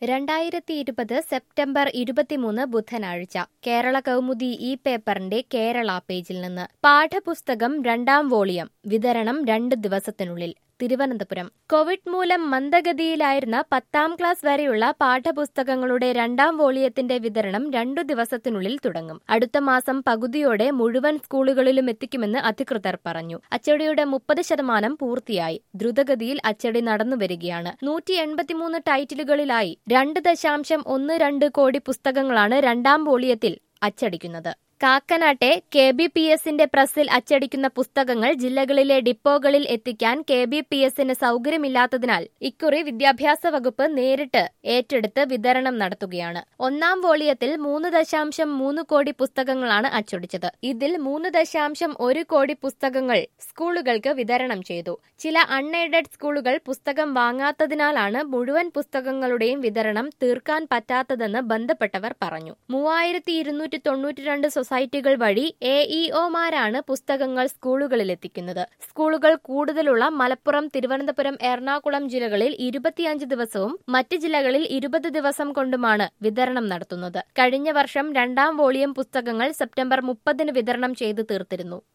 രണ്ടായിരത്തി ഇരുപത് സെപ്റ്റംബർ ഇരുപത്തിമൂന്ന് ബുധനാഴ്ച കേരള കൗമുദി ഈ പേപ്പറിന്റെ കേരള പേജിൽ നിന്ന് പാഠപുസ്തകം രണ്ടാം വോളിയം വിതരണം രണ്ട് ദിവസത്തിനുള്ളിൽ തിരുവനന്തപുരം കോവിഡ് മൂലം മന്ദഗതിയിലായിരുന്ന പത്താം ക്ലാസ് വരെയുള്ള പാഠപുസ്തകങ്ങളുടെ രണ്ടാം വോളിയത്തിന്റെ വിതരണം രണ്ടു ദിവസത്തിനുള്ളിൽ തുടങ്ങും അടുത്ത മാസം പകുതിയോടെ മുഴുവൻ സ്കൂളുകളിലും എത്തിക്കുമെന്ന് അധികൃതർ പറഞ്ഞു അച്ചടിയുടെ മുപ്പത് ശതമാനം പൂർത്തിയായി ദ്രുതഗതിയിൽ അച്ചടി നടന്നുവരികയാണ് നൂറ്റി എൺപത്തിമൂന്ന് ടൈറ്റിലുകളിലായി രണ്ട് ദശാംശം ഒന്ന് രണ്ട് കോടി പുസ്തകങ്ങളാണ് രണ്ടാം വോളിയത്തിൽ അച്ചടിക്കുന്നത് കാക്കനാട്ടെ കെ ബി പി എസിന്റെ പ്രസിൽ അച്ചടിക്കുന്ന പുസ്തകങ്ങൾ ജില്ലകളിലെ ഡിപ്പോകളിൽ എത്തിക്കാൻ കെ ബി പി എസിന് സൗകര്യമില്ലാത്തതിനാൽ ഇക്കുറി വിദ്യാഭ്യാസ വകുപ്പ് നേരിട്ട് ഏറ്റെടുത്ത് വിതരണം നടത്തുകയാണ് ഒന്നാം വോളിയത്തിൽ മൂന്ന് ദശാംശം മൂന്ന് കോടി പുസ്തകങ്ങളാണ് അച്ചടിച്ചത് ഇതിൽ മൂന്ന് ദശാംശം ഒരു കോടി പുസ്തകങ്ങൾ സ്കൂളുകൾക്ക് വിതരണം ചെയ്തു ചില അൺഎയ്ഡഡ് സ്കൂളുകൾ പുസ്തകം വാങ്ങാത്തതിനാലാണ് മുഴുവൻ പുസ്തകങ്ങളുടെയും വിതരണം തീർക്കാൻ പറ്റാത്തതെന്ന് ബന്ധപ്പെട്ടവർ പറഞ്ഞു മൂവായിരത്തി ഇരുന്നൂറ്റി തൊണ്ണൂറ്റിരണ്ട് സൊസൈറ്റികൾ വഴി എ ഇഒമാരാണ് പുസ്തകങ്ങൾ സ്കൂളുകളിൽ എത്തിക്കുന്നത് സ്കൂളുകൾ കൂടുതലുള്ള മലപ്പുറം തിരുവനന്തപുരം എറണാകുളം ജില്ലകളിൽ ഇരുപത്തിയഞ്ച് ദിവസവും മറ്റ് ജില്ലകളിൽ ഇരുപത് ദിവസം കൊണ്ടുമാണ് വിതരണം നടത്തുന്നത് കഴിഞ്ഞ വർഷം രണ്ടാം വോളിയം പുസ്തകങ്ങൾ സെപ്റ്റംബർ മുപ്പതിന് വിതരണം ചെയ്തു തീർത്തിരുന്നു